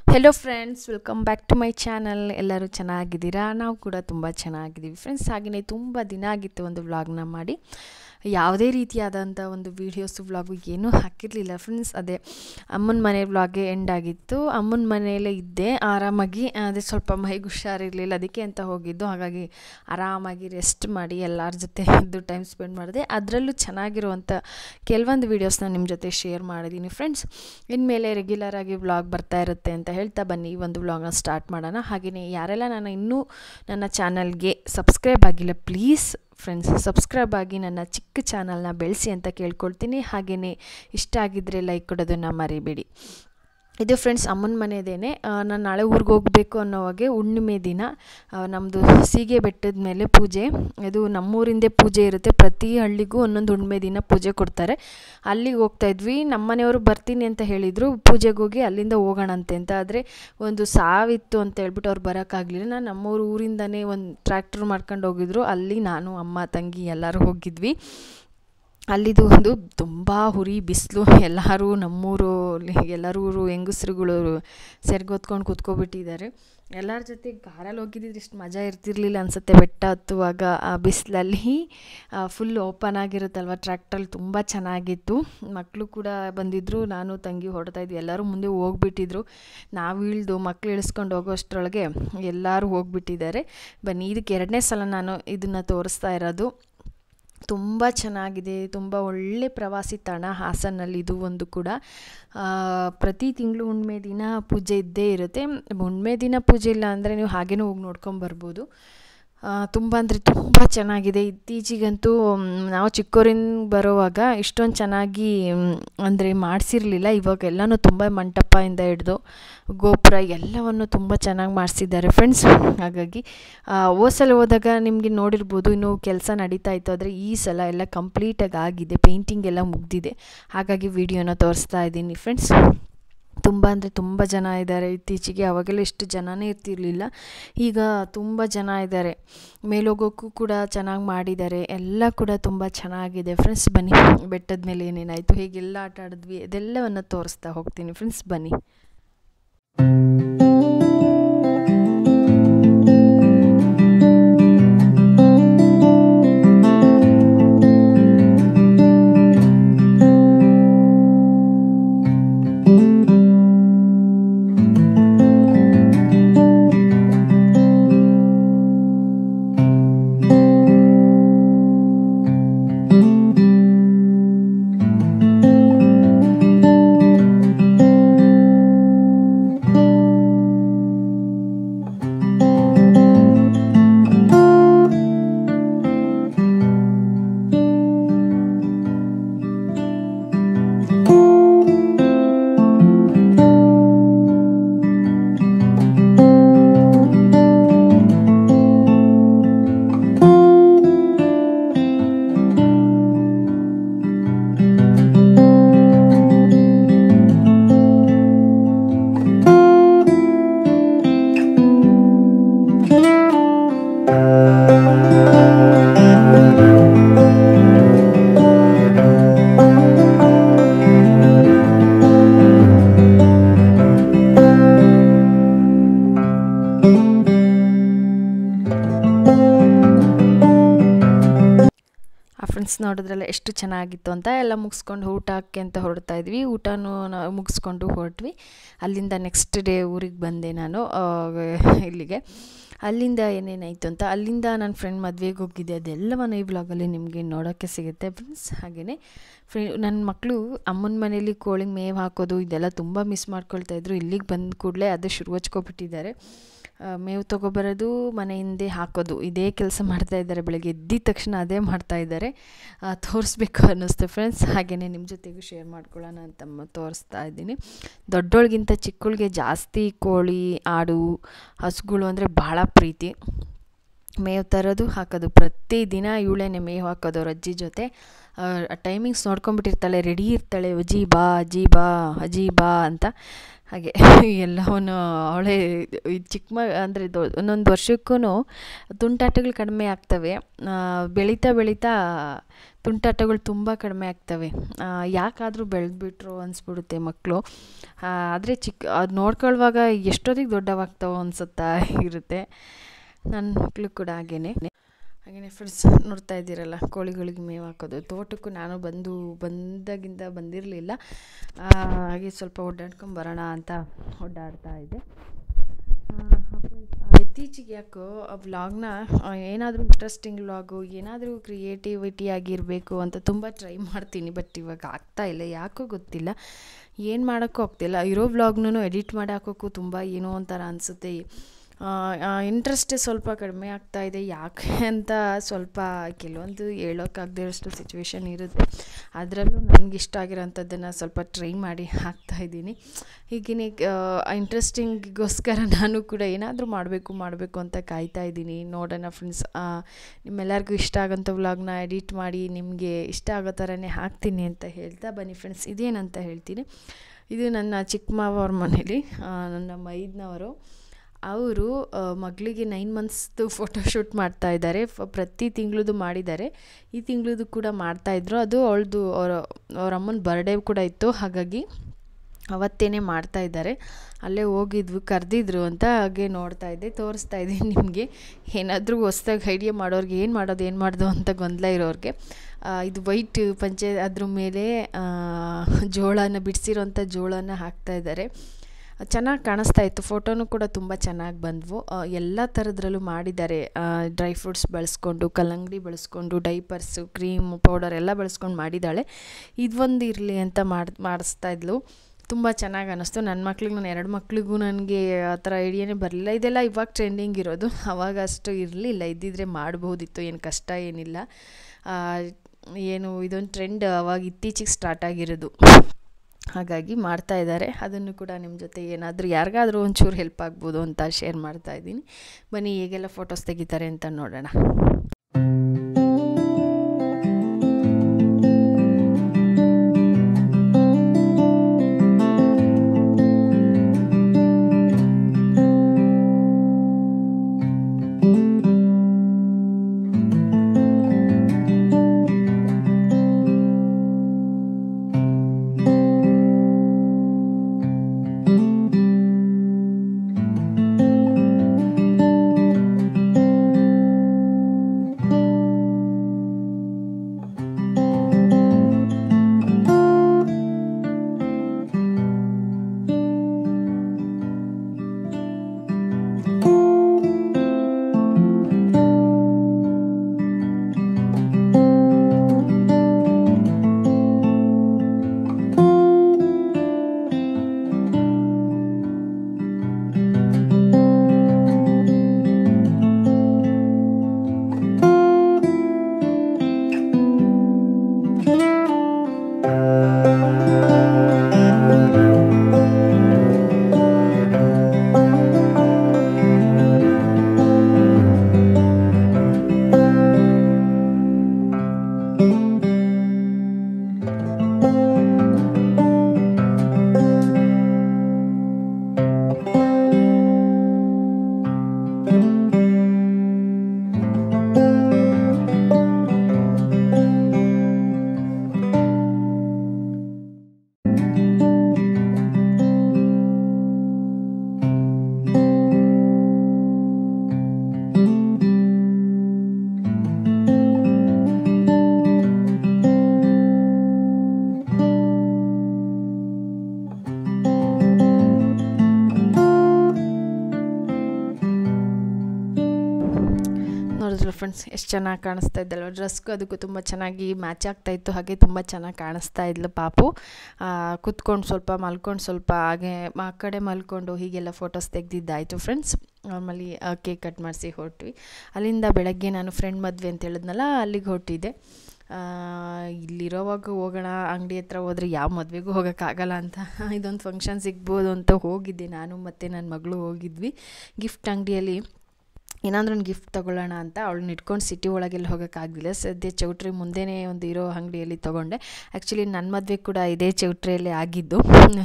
hello friends welcome back to my channel ಎಲ್ಲರೂ ಚೆನ್ನಾಗಿದ್ದೀರಾ ನಾವು ಕೂಡ ತುಂಬ ಚೆನ್ನಾಗಿದ್ದೀವಿ ಫ್ರೆಂಡ್ಸ್ ಹಾಗೆಯೇ ತುಂಬ ದಿನ ಆಗಿತ್ತು ಒಂದು ವ್ಲಾಗ್ನ ಮಾಡಿ ಯಾವುದೇ ರೀತಿಯಾದಂಥ ಒಂದು ವೀಡಿಯೋಸು ವ್ಲಾಗು ಏನೂ ಹಾಕಿರಲಿಲ್ಲ ಫ್ರೆಂಡ್ಸ್ ಅದೇ ಅಮ್ಮನ ಮನೆ ವ್ಲಾಗೆ ಎಂಡ್ ಆಗಿತ್ತು ಅಮ್ಮನ ಮನೆಯಲ್ಲೇ ಇದ್ದೆ ಆರಾಮಾಗಿ ಅದೇ ಸ್ವಲ್ಪ ಮೈಗೆ ಹುಷಾರಿರಲಿಲ್ಲ ಅದಕ್ಕೆ ಅಂತ ಹೋಗಿದ್ದು ಹಾಗಾಗಿ ಆರಾಮಾಗಿ ರೆಸ್ಟ್ ಮಾಡಿ ಎಲ್ಲರ ಜೊತೆ ಇದ್ದು ಟೈಮ್ ಸ್ಪೆಂಡ್ ಮಾಡಿದೆ ಅದರಲ್ಲೂ ಚೆನ್ನಾಗಿರುವಂಥ ಕೆಲವೊಂದು ವೀಡಿಯೋಸ್ನ ನಿಮ್ಮ ಜೊತೆ ಶೇರ್ ಮಾಡಿದ್ದೀನಿ ಫ್ರೆಂಡ್ಸ್ ಇನ್ಮೇಲೆ ರೆಗ್ಯುಲರ್ ಆಗಿ ವ್ಲಾಗ್ ಬರ್ತಾ ಇರುತ್ತೆ ಅಂತ ಹೇಳ್ತಾ ಬನ್ನಿ ಈ ಒಂದು ವ್ಲಾಗ್ನ ಸ್ಟಾರ್ಟ್ ಮಾಡೋಣ ಹಾಗೆಯೇ ಯಾರೆಲ್ಲ ನಾನು ಇನ್ನೂ ನನ್ನ ಚಾನಲ್ಗೆ ಸಬ್ಸ್ಕ್ರೈಬ್ ಆಗಿಲ್ಲ ಪ್ಲೀಸ್ ಫ್ರೆಂಡ್ಸ್ ಸಬ್ಸ್ಕ್ರೈಬ್ ಆಗಿ ನನ್ನ ಚಿಕ್ಕ ಚಾನಲ್ನ ಬೆಳೆಸಿ ಅಂತ ಕೇಳ್ಕೊಳ್ತೀನಿ ಹಾಗೆಯೇ ಇಷ್ಟ ಆಗಿದ್ದರೆ ಲೈಕ್ ಕೊಡೋದನ್ನು ಮರಿಬೇಡಿ ಇದು ಫ್ರೆಂಡ್ಸ್ ಅಮ್ಮನ ಮನೆಯದೇನೆ ನಾನು ನಾಳೆ ಊರಿಗೆ ಹೋಗಬೇಕು ಅನ್ನೋವಾಗೆ ಹುಣ್ಣಿಮೆ ದಿನ ನಮ್ಮದು ಸೀಗೆ ಬೆಟ್ಟದ ಮೇಲೆ ಪೂಜೆ ಇದು ನಮ್ಮೂರಿಂದೇ ಪೂಜೆ ಇರುತ್ತೆ ಪ್ರತಿ ಹಳ್ಳಿಗೂ ಒಂದೊಂದು ಹುಣ್ಣಿಮೆ ದಿನ ಪೂಜೆ ಕೊಡ್ತಾರೆ ಅಲ್ಲಿಗೆ ಹೋಗ್ತಾ ಇದ್ವಿ ನಮ್ಮ ಮನೆಯವರು ಬರ್ತೀನಿ ಅಂತ ಹೇಳಿದರು ಪೂಜೆಗೆ ಹೋಗಿ ಅಲ್ಲಿಂದ ಹೋಗೋಣಂತೆ ಅಂತ ಆದರೆ ಒಂದು ಸಾವಿತ್ತು ಅಂತ ಹೇಳ್ಬಿಟ್ಟು ಅವ್ರು ಬರೋಕ್ಕಾಗಲಿಲ್ಲ ನಾನು ನಮ್ಮೂರು ಊರಿಂದನೇ ಒಂದು ಟ್ರ್ಯಾಕ್ಟರ್ ಮಾಡ್ಕೊಂಡು ಹೋಗಿದ್ರು ಅಲ್ಲಿ ನಾನು ಅಮ್ಮ ತಂಗಿ ಎಲ್ಲರೂ ಹೋಗಿದ್ವಿ ಅಲ್ಲಿದು ಒಂದು ತುಂಬ ಹುರಿ ಬಿಸಿಲು ಎಲ್ಲರೂ ನಮ್ಮೂರು ಎಲ್ಲರೂ ಹೆಂಗಸ್ರುಗಳು ಸೆರ್ಗೊತ್ಕೊಂಡು ಕೂತ್ಕೊಬಿಟ್ಟಿದ್ದಾರೆ ಎಲ್ಲರ ಜೊತೆ ಕಾರಲ್ಲಿ ಹೋಗಿದ್ದಿದ್ರೆ ಇಷ್ಟು ಮಜಾ ಇರ್ತಿರ್ಲಿಲ್ಲ ಅನಿಸುತ್ತೆ ಬೆಟ್ಟ ಹತ್ತುವಾಗ ಆ ಬಿಸಿಲಲ್ಲಿ ಫುಲ್ ಓಪನ್ ಆಗಿರುತ್ತಲ್ವ ಟ್ರ್ಯಾಕ್ಟ್ರಲ್ಲಿ ತುಂಬ ಚೆನ್ನಾಗಿತ್ತು ಮಕ್ಕಳು ಕೂಡ ಬಂದಿದ್ದರು ನಾನು ತಂಗಿ ಹೊಡ್ತಾ ಇದ್ವಿ ಎಲ್ಲರೂ ಮುಂದೆ ಹೋಗ್ಬಿಟ್ಟಿದ್ರು ನಾವು ಇಳ್ದು ಮಕ್ಳು ಇಳಿಸ್ಕೊಂಡು ಹೋಗೋ ಅಷ್ಟರೊಳಗೆ ಎಲ್ಲರೂ ಹೋಗ್ಬಿಟ್ಟಿದ್ದಾರೆ ಬನ್ನಿ ಇದಕ್ಕೆ ಎರಡನೇ ಸಲ ನಾನು ಇದನ್ನು ತೋರಿಸ್ತಾ ಇರೋದು ತುಂಬ ಚೆನ್ನಾಗಿದೆ ತುಂಬ ಒಳ್ಳೆ ಪ್ರವಾಸಿ ತಾಣ ಹಾಸನಲ್ಲಿ ಇದು ಒಂದು ಕೂಡ ಪ್ರತಿ ತಿಂಗಳು ಹುಣ್ಣಿಮೆ ದಿನ ಪೂಜೆ ಇದ್ದೇ ಇರುತ್ತೆ ಹುಣ್ಣಿಮೆ ದಿನ ಪೂಜೆ ಇಲ್ಲ ಅಂದರೆ ನೀವು ಹಾಗೇನೂ ಹೋಗಿ ನೋಡ್ಕೊಂಬರ್ಬೋದು ತುಂಬ ಅಂದರೆ ತುಂಬ ಚೆನ್ನಾಗಿದೆ ಇತ್ತೀಚೆಗಂತೂ ನಾವು ಚಿಕ್ಕವರಿಂದ ಬರೋವಾಗ ಇಷ್ಟೊಂದು ಚೆನ್ನಾಗಿ ಅಂದರೆ ಮಾಡಿಸಿರಲಿಲ್ಲ ಇವಾಗ ಎಲ್ಲನೂ ತುಂಬ ಮಂಟಪದಿಂದ ಹಿಡ್ದು ಗೋಪುರ ಎಲ್ಲವನ್ನು ತುಂಬ ಚೆನ್ನಾಗಿ ಮಾಡಿಸಿದ್ದಾರೆ ಫ್ರೆಂಡ್ಸ್ ಹಾಗಾಗಿ ಹೋದ ಸಲ ಹೋದಾಗ ನಿಮಗೆ ನೋಡಿರ್ಬೋದು ಇನ್ನೂ ಕೆಲಸ ನಡೀತಾ ಇತ್ತು ಆದರೆ ಈ ಸಲ ಎಲ್ಲ ಕಂಪ್ಲೀಟಾಗಿ ಆಗಿದೆ ಪೇಂಟಿಂಗ್ ಎಲ್ಲ ಮುಗ್ದಿದೆ ಹಾಗಾಗಿ ವಿಡಿಯೋನ ತೋರಿಸ್ತಾ ಇದ್ದೀನಿ ಫ್ರೆಂಡ್ಸ್ ತುಂಬ ಅಂದರೆ ತುಂಬ ಜನ ಇದ್ದಾರೆ ಇತ್ತೀಚೆಗೆ ಅವಾಗೆಲ್ಲ ಎಷ್ಟು ಜನನೇ ಇರ್ತಿರ್ಲಿಲ್ಲ ಈಗ ತುಂಬ ಜನ ಇದ್ದಾರೆ ಮೇಲೋಗೋಕ್ಕೂ ಕೂಡ ಚೆನ್ನಾಗಿ ಮಾಡಿದ್ದಾರೆ ಎಲ್ಲ ಕೂಡ ತುಂಬ ಚೆನ್ನಾಗಿದೆ ಫ್ರೆಂಡ್ಸ್ ಬನ್ನಿ ಬೆಟ್ಟದ ಮೇಲೆ ಏನೇನಾಯಿತು ಹೇಗೆಲ್ಲ ಆಟ ಆಡಿದ್ವಿ ಅದೆಲ್ಲವನ್ನು ತೋರಿಸ್ತಾ ಹೋಗ್ತೀನಿ ಫ್ರೆಂಡ್ಸ್ ಬನ್ನಿ ಫ್ರೆಂಡ್ಸ್ ನೋಡಿದ್ರಲ್ಲ ಎಷ್ಟು ಚೆನ್ನಾಗಿತ್ತು ಅಂತ ಎಲ್ಲ ಮುಗಿಸ್ಕೊಂಡು ಊಟಕ್ಕೆ ಅಂತ ಹೊರಡ್ತಾ ಇದ್ವಿ ಊಟನೂ ನಾವು ಮುಗಿಸ್ಕೊಂಡು ಹೊರಟ್ವಿ ಅಲ್ಲಿಂದ ನೆಕ್ಸ್ಟ್ ಡೇ ಊರಿಗೆ ಬಂದೆ ನಾನು ಇಲ್ಲಿಗೆ ಅಲ್ಲಿಂದ ಏನೇನಾಯಿತು ಅಂತ ಅಲ್ಲಿಂದ ನನ್ನ ಫ್ರೆಂಡ್ ಮದುವೆಗೆ ಹೋಗಿದ್ದೆ ಅದೆಲ್ಲವನ್ನು ಈ ವ್ಲಾಗಲ್ಲಿ ನಿಮಗೆ ನೋಡೋಕ್ಕೆ ಸಿಗುತ್ತೆ ಫ್ರೆಂಡ್ಸ್ ಹಾಗೆಯೇ ಫ್ರೆ ನನ್ನ ಮಕ್ಕಳು ಅಮ್ಮನ ಮನೇಲಿ ಕೋಳಿಗೆ ಮೇವು ಹಾಕೋದು ಇದೆಲ್ಲ ತುಂಬ ಮಿಸ್ ಮಾಡ್ಕೊಳ್ತಾಯಿದ್ರು ಇಲ್ಲಿಗೆ ಬಂದ ಕೂಡಲೇ ಅದು ಶುರು ಹಚ್ಕೊಬಿಟ್ಟಿದ್ದಾರೆ ಮೇವು ತೊಗೊಬರೋದು ಮನೆ ಹಿಂದೆ ಹಾಕೋದು ಇದೇ ಕೆಲಸ ಮಾಡ್ತಾ ಇದ್ದಾರೆ ಬೆಳಗ್ಗೆ ಎದ್ದಿದ ತಕ್ಷಣ ಅದೇ ಮಾಡ್ತಾ ಇದ್ದಾರೆ ತೋರಿಸ್ಬೇಕು ಅನ್ನಿಸ್ತು ಫ್ರೆಂಡ್ಸ್ ಹಾಗೆಯೇ ನಿಮ್ಮ ಜೊತೆಗೂ ಶೇರ್ ಮಾಡ್ಕೊಳ್ಳೋಣ ಅಂತ ತೋರಿಸ್ತಾ ಇದ್ದೀನಿ ದೊಡ್ಡೋಳಿಗಿಂತ ಚಿಕ್ಕಳಿಗೆ ಜಾಸ್ತಿ ಕೋಳಿ ಆಡು ಹಸುಗಳು ಅಂದರೆ ಭಾಳ ಪ್ರೀತಿ ಮೇವು ತರೋದು ಹಾಕೋದು ಪ್ರತಿದಿನ ಇವಳೇನೆ ಮೇವು ಹಾಕೋದು ಅವ್ರ ಅಜ್ಜಿ ಜೊತೆ ಟೈಮಿಂಗ್ಸ್ ನೋಡ್ಕೊಂಬಿಟ್ಟಿರ್ತಾಳೆ ರೆಡಿ ಇರ್ತಾಳೆ ಅಜ್ಜಿ ಬಾ ಅಜ್ಜಿ ಬಾ ಅಜ್ಜಿ ಬಾ ಅಂತ ಹಾಗೆ ಎಲ್ಲವನ್ನು ಅವಳೇ ಚಿಕ್ಕ ಮ ಅಂದರೆ ಒಂದೊಂದು ವರ್ಷಕ್ಕೂ ತುಂಟಾಟಗಳು ಕಡಿಮೆ ಆಗ್ತವೆ ಬೆಳೀತಾ ಬೆಳೀತಾ ತುಂಟಾಟಗಳು ತುಂಬ ಕಡಿಮೆ ಆಗ್ತವೆ ಯಾಕಾದರೂ ಬೆಳೆದ್ಬಿಟ್ರು ಅನಿಸ್ಬಿಡುತ್ತೆ ಮಕ್ಕಳು ಆದರೆ ಚಿಕ್ಕ ಅದು ನೋಡ್ಕೊಳ್ಳುವಾಗ ಎಷ್ಟೊತ್ತಿಗೆ ದೊಡ್ಡವಾಗ್ತಾವೋ ಅನಿಸುತ್ತಾ ಇರುತ್ತೆ ನನ್ನ ಮಕ್ಕಳು ಕೂಡ ಹಾಗೇನೆ ಹಾಗೆಯೇ ಫ್ರೆಂಡ್ಸ್ ನೋಡ್ತಾ ಇದ್ದೀರಲ್ಲ ಕೋಳಿಗಳಿಗೆ ಮೇವು ಹಾಕೋದು ತೋಟಕ್ಕೂ ನಾನು ಬಂದು ಬಂದಾಗಿಂದ ಬಂದಿರಲಿಲ್ಲ ಹಾಗೆ ಸ್ವಲ್ಪ ಓಡಾಡ್ಕೊಂಡು ಬರೋಣ ಅಂತ ಓಡಾಡ್ತಾ ಇದ್ದೆ ಇತ್ತೀಚೆಗೆ ಯಾಕೋ ಆ ವ್ಲಾಗ್ನ ಏನಾದರೂ ಇಂಟ್ರೆಸ್ಟಿಂಗ್ ವ್ಲಾಗು ಏನಾದರೂ ಕ್ರಿಯೇಟಿವಿಟಿ ಆಗಿರಬೇಕು ಅಂತ ತುಂಬ ಟ್ರೈ ಮಾಡ್ತೀನಿ ಬಟ್ ಇವಾಗ ಆಗ್ತಾ ಇಲ್ಲ ಯಾಕೋ ಗೊತ್ತಿಲ್ಲ ಏನು ಮಾಡೋಕ್ಕೂ ಆಗ್ತಿಲ್ಲ ಇರೋ ವ್ಲಾಗ್ನೂ ಎಡಿಟ್ ಮಾಡಿ ಹಾಕೋಕ್ಕೂ ತುಂಬ ಏನೋ ಒಂಥರ ಅನಿಸುತ್ತೆ ಇಂಟ್ರೆಸ್ಟೇ ಸ್ವಲ್ಪ ಕಡಿಮೆ ಆಗ್ತಾ ಇದೆ ಯಾಕೆ ಅಂತ ಸ್ವಲ್ಪ ಕೆಲವೊಂದು ಹೇಳೋಕ್ಕಾಗದೇ ಇರೋಷ್ಟು ಸಿಚುವೇಶನ್ ಇರುತ್ತೆ ಅದರಲ್ಲೂ ನನಗೆ ಇಷ್ಟ ಆಗಿರೋಂಥದ್ದನ್ನು ಸ್ವಲ್ಪ ಟ್ರೈ ಮಾಡಿ ಹಾಕ್ತಾಯಿದ್ದೀನಿ ಹೀಗೇ ಇಂಟ್ರೆಸ್ಟಿಂಗಿಗೋಸ್ಕರ ನಾನು ಕೂಡ ಏನಾದರೂ ಮಾಡಬೇಕು ಮಾಡಬೇಕು ಅಂತ ಕಾಯ್ತಾ ಇದ್ದೀನಿ ನೋಡೋಣ ಫ್ರೆಂಡ್ಸ್ ನಿಮ್ಮೆಲ್ಲರಿಗೂ ಇಷ್ಟ ಆಗೋಂಥ ವ್ಲಾಗ್ನ ಎಡಿಟ್ ಮಾಡಿ ನಿಮಗೆ ಇಷ್ಟ ಆಗೋ ಥರನೇ ಹಾಕ್ತೀನಿ ಅಂತ ಹೇಳ್ತಾ ಬನ್ನಿ ಫ್ರೆಂಡ್ಸ್ ಇದೇನಂತ ಹೇಳ್ತೀನಿ ಇದು ನನ್ನ ಚಿಕ್ಕ ಮಾವ ಅವ್ರ ಮನೇಲಿ ನನ್ನ ಮೈದ್ನವರು ಅವರು ಮಗಳಿಗೆ ನೈನ್ ಮಂತ್ಸ್ದು ಫೋಟೋಶೂಟ್ ಮಾಡ್ತಾ ಇದ್ದಾರೆ ಫ ಪ್ರತಿ ತಿಂಗಳದು ಮಾಡಿದ್ದಾರೆ ಈ ತಿಂಗಳದು ಕೂಡ ಮಾಡ್ತಾಯಿದ್ರು ಅದು ಅವಳದು ಅವರ ಅವ್ರ ಅಮ್ಮನ ಬರ್ಡೇ ಕೂಡ ಇತ್ತು ಹಾಗಾಗಿ ಅವತ್ತೇನೆ ಮಾಡ್ತಾ ಇದ್ದಾರೆ ಅಲ್ಲೇ ಹೋಗಿದ್ವಿ ಕರೆದಿದ್ರು ಅಂತ ಹಾಗೆ ನೋಡ್ತಾ ಇದ್ದೆ ತೋರಿಸ್ತಾ ಇದ್ದೀನಿ ನಿಮಗೆ ಏನಾದರೂ ಹೊಸ್ದಾಗಿ ಐಡಿಯಾ ಮಾಡೋರಿಗೆ ಏನು ಮಾಡೋದು ಏನು ಮಾಡೋದು ಅಂತ ಗೊಂದಲ ಇರೋರಿಗೆ ಇದು ವೈಟ್ ಪಂಚೆ ಅದ್ರ ಮೇಲೆ ಜೋಳನ ಬಿಡಿಸಿರೋಂಥ ಜೋಳನ ಹಾಕ್ತಾ ಇದ್ದಾರೆ ಚೆನ್ನಾಗಿ ಕಾಣಿಸ್ತಾ ಇತ್ತು ಫೋಟೋನು ಕೂಡ ತುಂಬ ಚೆನ್ನಾಗಿ ಬಂದವು ಎಲ್ಲ ಥರದ್ರಲ್ಲೂ ಮಾಡಿದ್ದಾರೆ ಡ್ರೈ ಫ್ರೂಟ್ಸ್ ಬಳಸ್ಕೊಂಡು ಕಲ್ಲಂಗಡಿ ಬಳಸ್ಕೊಂಡು ಡೈಪರ್ಸು ಕ್ರೀಮು ಪೌಡರ್ ಎಲ್ಲ ಬಳಸ್ಕೊಂಡು ಮಾಡಿದ್ದಾಳೆ ಇದೊಂದು ಇರಲಿ ಅಂತ ಮಾಡಿ ಮಾಡಿಸ್ತಾ ಇದ್ಲು ತುಂಬ ಚೆನ್ನಾಗಿ ಅನ್ನಿಸ್ತು ನನ್ನ ಮಕ್ಳಿಗೆ ನಾನು ಎರಡು ಮಕ್ಳಿಗೂ ನನಗೆ ಆ ಥರ ಐಡಿಯಾನೇ ಬರಲಿಲ್ಲ ಇದೆಲ್ಲ ಇವಾಗ ಟ್ರೆಂಡಿಂಗ್ ಇರೋದು ಅವಾಗ ಅಷ್ಟು ಇರಲಿಲ್ಲ ಇದ್ದಿದ್ರೆ ಮಾಡ್ಬೋದಿತ್ತು ಏನು ಕಷ್ಟ ಏನಿಲ್ಲ ಏನು ಇದೊಂದು ಟ್ರೆಂಡ್ ಅವಾಗ ಇತ್ತೀಚೆಗೆ ಸ್ಟಾರ್ಟ್ ಆಗಿರೋದು ಹಾಗಾಗಿ ಮಾಡ್ತಾ ಇದ್ದಾರೆ ಅದನ್ನು ಕೂಡ ನಿಮ್ಮ ಜೊತೆ ಏನಾದರೂ ಯಾರಿಗಾದರೂ ಒಂಚೂರು ಹೆಲ್ಪ್ ಆಗ್ಬೋದು ಅಂತ ಶೇರ್ ಮಾಡ್ತಾ ಇದ್ದೀನಿ ಬನ್ನಿ ಹೇಗೆಲ್ಲ ಫೋಟೋಸ್ ತೆಗಿತಾರೆ ಅಂತ ನೋಡೋಣ ನೋಡಿದ್ರು ಫ್ರೆಂಡ್ಸ್ ಎಷ್ಟು ಚೆನ್ನಾಗಿ ಕಾಣಿಸ್ತಾ ಇದ್ದಲ್ವ ಡ್ರೆಸ್ಗೂ ಅದಕ್ಕೂ ತುಂಬ ಚೆನ್ನಾಗಿ ಮ್ಯಾಚ್ ಆಗ್ತಾ ಇತ್ತು ಹಾಗೆ ತುಂಬ ಚೆನ್ನಾಗಿ ಕಾಣಿಸ್ತಾ ಇದ್ಲು ಪಾಪು ಕುತ್ಕೊಂಡು ಸ್ವಲ್ಪ ಮಲ್ಕೊಂಡು ಸ್ವಲ್ಪ ಹಾಗೆ ಆ ಕಡೆ ಮಲ್ಕೊಂಡು ಹೀಗೆಲ್ಲ ಫೋಟೋಸ್ ತೆಗೆದಿದ್ದಾಯಿತು ಫ್ರೆಂಡ್ಸ್ ನಾರ್ಮಲಿ ಕೇಕ್ ಕಟ್ ಮಾಡಿಸಿ ಹೊರಟ್ವಿ ಅಲ್ಲಿಂದ ಬೆಳಗ್ಗೆ ನಾನು ಫ್ರೆಂಡ್ ಮದುವೆ ಅಂತ ಹೇಳಿದ್ನಲ್ಲ ಅಲ್ಲಿಗೆ ಹೊರಟಿದ್ದೆ ಇಲ್ಲಿರೋವಾಗ ಹೋಗೋಣ ಅಂಗಡಿ ಹತ್ರ ಹೋದರೆ ಯಾವ ಮದುವೆಗೂ ಹೋಗೋಕ್ಕಾಗಲ್ಲ ಅಂತ ಇದೊಂದು ಫಂಕ್ಷನ್ ಸಿಗ್ಬೋದು ಅಂತ ಹೋಗಿದ್ದೆ ನಾನು ಮತ್ತು ನನ್ನ ಮಗಳು ಹೋಗಿದ್ವಿ ಗಿಫ್ಟ್ ಅಂಗಡಿಯಲ್ಲಿ ಏನಾದರೂ ಒಂದು ಗಿಫ್ಟ್ ತೊಗೊಳ್ಳೋಣ ಅಂತ ಅವಳನ್ನ ಇಟ್ಕೊಂಡು ಸಿಟಿ ಒಳಗೆಲ್ಲ ಹೋಗೋಕ್ಕಾಗಲಿಲ್ಲ ಸದ್ಯ ಚೌಟ್ರಿ ಮುಂದೆನೇ ಒಂದು ಇರೋ ಅಂಗಡಿಯಲ್ಲಿ ತೊಗೊಂಡೆ ಆ್ಯಕ್ಚುಲಿ ನನ್ನ ಮದುವೆ ಕೂಡ ಇದೇ ಚೌಟ್ರಿಯಲ್ಲೇ ಆಗಿದ್ದು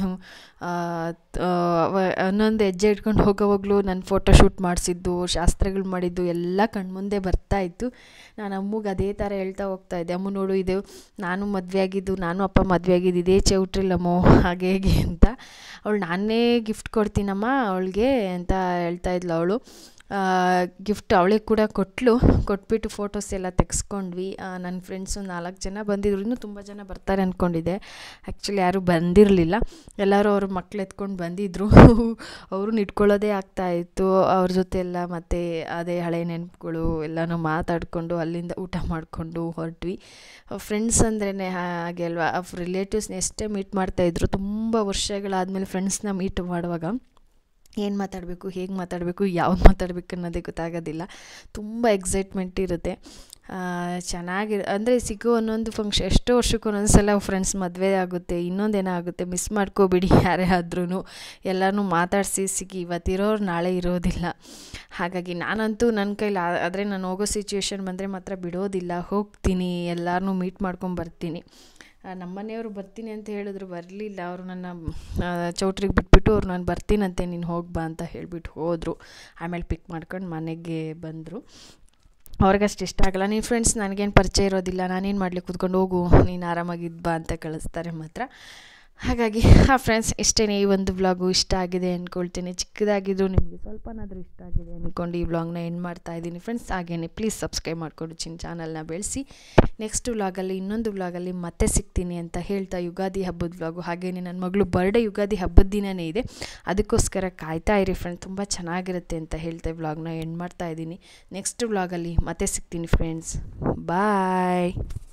ಒಂದೊಂದು ಹೆಜ್ಜೆ ಇಟ್ಕೊಂಡು ಹೋಗೋವಾಗಲೂ ನನ್ನ ಫೋಟೋ ಶೂಟ್ ಮಾಡಿಸಿದ್ದು ಶಾಸ್ತ್ರಗಳು ಮಾಡಿದ್ದು ಎಲ್ಲ ಕಣ್ಮುಂದೆ ಬರ್ತಾಯಿತ್ತು ನಾನು ಅಮ್ಮಗೆ ಅದೇ ಥರ ಹೇಳ್ತಾ ಹೋಗ್ತಾ ಇದ್ದೆ ಅಮ್ಮ ನೋಡು ಇದು ನಾನು ಮದುವೆ ಆಗಿದ್ದು ನಾನು ಅಪ್ಪ ಮದುವೆ ಆಗಿದ್ದು ಇದೇ ಚೌಟ್ರಿಲಮ್ಮೋ ಹಾಗೆ ಹೇಗೆ ಅಂತ ಅವಳು ನಾನೇ ಗಿಫ್ಟ್ ಕೊಡ್ತೀನಮ್ಮ ಅವಳಿಗೆ ಅಂತ ಹೇಳ್ತಾ ಇದ್ಲು ಅವಳು ಗಿಫ್ಟ್ ಅವಳಿಗೆ ಕೂಡ ಕೊಟ್ಟಳು ಕೊಟ್ಬಿಟ್ಟು ಫೋಟೋಸ್ ಎಲ್ಲ ತೆಗೆಸ್ಕೊಂಡ್ವಿ ನನ್ನ ಫ್ರೆಂಡ್ಸು ನಾಲ್ಕು ಜನ ಬಂದಿದ್ರು ಇನ್ನೂ ತುಂಬ ಜನ ಬರ್ತಾರೆ ಅಂದ್ಕೊಂಡಿದ್ದೆ ಆ್ಯಕ್ಚುಲಿ ಯಾರೂ ಬಂದಿರಲಿಲ್ಲ ಎಲ್ಲರೂ ಅವ್ರ ಮಕ್ಳು ಎತ್ಕೊಂಡು ಬಂದಿದ್ದರು ಅವರು ಇಟ್ಕೊಳ್ಳೋದೇ ಆಗ್ತಾಯಿತ್ತು ಅವ್ರ ಜೊತೆ ಎಲ್ಲ ಮತ್ತು ಅದೇ ಹಳೆ ನೆನಪುಗಳು ಎಲ್ಲನೂ ಮಾತಾಡಿಕೊಂಡು ಅಲ್ಲಿಂದ ಊಟ ಮಾಡಿಕೊಂಡು ಹೊರಟ್ವಿ ಫ್ರೆಂಡ್ಸ್ ಅಂದ್ರೇ ಹಾಗೆ ಅಲ್ವಾ ರಿಲೇಟಿವ್ಸ್ನ ಎಷ್ಟೇ ಮೀಟ್ ಮಾಡ್ತಾಯಿದ್ರು ತುಂಬ ವರ್ಷಗಳಾದಮೇಲೆ ಫ್ರೆಂಡ್ಸ್ನ ಮೀಟ್ ಮಾಡುವಾಗ ಏನು ಮಾತಾಡಬೇಕು ಹೇಗೆ ಮಾತಾಡಬೇಕು ಯಾವ್ದು ಮಾತಾಡಬೇಕು ಅನ್ನೋದೇ ಗೊತ್ತಾಗೋದಿಲ್ಲ ತುಂಬ ಎಕ್ಸೈಟ್ಮೆಂಟ್ ಇರುತ್ತೆ ಚೆನ್ನಾಗಿ ಅಂದರೆ ಸಿಗೋ ಒಂದೊಂದು ಫಂಕ್ಷನ್ ಎಷ್ಟೋ ವರ್ಷಕ್ಕೆ ಒಂದೊಂದು ಸಲ ಫ್ರೆಂಡ್ಸ್ ಮದುವೆ ಆಗುತ್ತೆ ಇನ್ನೊಂದೇನೋ ಆಗುತ್ತೆ ಮಿಸ್ ಮಾಡ್ಕೋಬಿಡಿ ಯಾರೇ ಆದ್ರೂ ಎಲ್ಲನೂ ಮಾತಾಡಿಸಿ ಸಿಗಿ ಇವತ್ತಿರೋರು ನಾಳೆ ಇರೋದಿಲ್ಲ ಹಾಗಾಗಿ ನಾನಂತೂ ನನ್ನ ಕೈಲಿ ಆದರೆ ನಾನು ಹೋಗೋ ಸಿಚುವೇಶನ್ ಬಂದರೆ ಮಾತ್ರ ಬಿಡೋದಿಲ್ಲ ಹೋಗ್ತೀನಿ ಎಲ್ಲರನ್ನೂ ಮೀಟ್ ಮಾಡ್ಕೊಂಬರ್ತೀನಿ ನಮ್ಮ ಮನೆಯವರು ಬರ್ತೀನಿ ಅಂತ ಹೇಳಿದ್ರು ಬರಲಿಲ್ಲ ಅವರು ನನ್ನ ಚೌಟ್ರಿಗೆ ಬಿಟ್ಬಿಟ್ಟು ಅವ್ರು ನಾನು ಬರ್ತೀನಂತೆ ನೀನು ಹೋಗಿ ಬಾ ಅಂತ ಹೇಳಿಬಿಟ್ಟು ಹೋದರು ಆಮೇಲೆ ಪಿಕ್ ಮಾಡ್ಕೊಂಡು ಮನೆಗೆ ಬಂದರು ಅವ್ರಿಗಷ್ಟು ಇಷ್ಟ ಆಗಲ್ಲ ನೀನು ಫ್ರೆಂಡ್ಸ್ ನನಗೇನು ಪರಿಚಯ ಇರೋದಿಲ್ಲ ನಾನೇನು ಮಾಡ್ಲಿಕ್ಕೆ ಕೂತ್ಕೊಂಡು ಹೋಗು ನೀನು ಆರಾಮಾಗಿದ್ದು ಬಾ ಅಂತ ಕಳಿಸ್ತಾರೆ ಮಾತ್ರ ಹಾಗಾಗಿ ಆ ಫ್ರೆಂಡ್ಸ್ ಇಷ್ಟೇ ಈ ಒಂದು ವ್ಲಾಗು ಇಷ್ಟ ಆಗಿದೆ ಅಂದ್ಕೊಳ್ತೀನಿ ಚಿಕ್ಕದಾಗಿದ್ದು ನಿಮಗೆ ಸ್ವಲ್ಪನಾದರೂ ಇಷ್ಟ ಆಗಿದೆ ಅಂದ್ಕೊಂಡು ಈ ವ್ಲಾಗ್ನ ಎಂಡ್ ಮಾಡ್ತಾ ಇದ್ದೀನಿ ಫ್ರೆಂಡ್ಸ್ ಹಾಗೇನೆ ಪ್ಲೀಸ್ ಸಬ್ಸ್ಕ್ರೈಬ್ ಮಾಡಿಕೊಂಡು ಚಿನ್ನ ಚಾನಲ್ನ ಬೆಳೆಸಿ ನೆಕ್ಸ್ಟ್ ವ್ಲಾಗಲ್ಲಿ ಇನ್ನೊಂದು ವ್ಲಾಗಲ್ಲಿ ಮತ್ತೆ ಸಿಗ್ತೀನಿ ಅಂತ ಹೇಳ್ತಾ ಯುಗಾದಿ ಹಬ್ಬದ ವ್ಲಾಗು ಹಾಗೆಯೇ ನನ್ನ ಮಗಳು ಬರ್ಡೇ ಯುಗಾದಿ ಹಬ್ಬದ ದಿನವೇ ಇದೆ ಅದಕ್ಕೋಸ್ಕರ ಕಾಯ್ತಾ ಇರಿ ಫ್ರೆಂಡ್ ತುಂಬ ಚೆನ್ನಾಗಿರುತ್ತೆ ಅಂತ ಹೇಳ್ತಾ ವ್ಲಾಗ್ನ ಎಂಡ್ ಮಾಡ್ತಾ ಇದ್ದೀನಿ ನೆಕ್ಸ್ಟ್ ವ್ಲಾಗಲ್ಲಿ ಮತ್ತೆ ಸಿಗ್ತೀನಿ ಫ್ರೆಂಡ್ಸ್ ಬಾಯ್